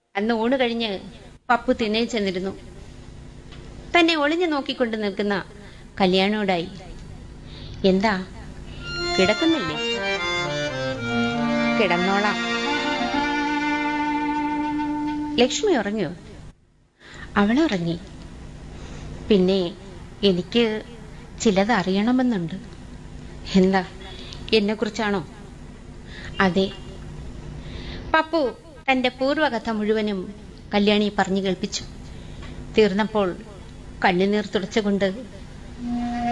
അന്ന് ഊണ് കഴിഞ്ഞ് പപ്പു തിന്നേ ചെന്നിരുന്നു തന്നെ ഒളിഞ്ഞു നോക്കിക്കൊണ്ട് നിൽക്കുന്ന കല്യാണോടായി എന്താ കിടക്കുന്നില്ലേ കിടന്നോളാം ലക്ഷ്മി ഉറങ്ങിയോ അവൾ ഉറങ്ങി പിന്നെ എനിക്ക് ചിലത് അറിയണമെന്നുണ്ട് എന്താ എന്നെക്കുറിച്ചാണോ അതെ പപ്പു തന്റെ പൂർവ്വകഥ മുഴുവനും കല്യാണി പറഞ്ഞു കേൾപ്പിച്ചു തീർന്നപ്പോൾ കണ്ണുനീർ തുടച്ചുകൊണ്ട്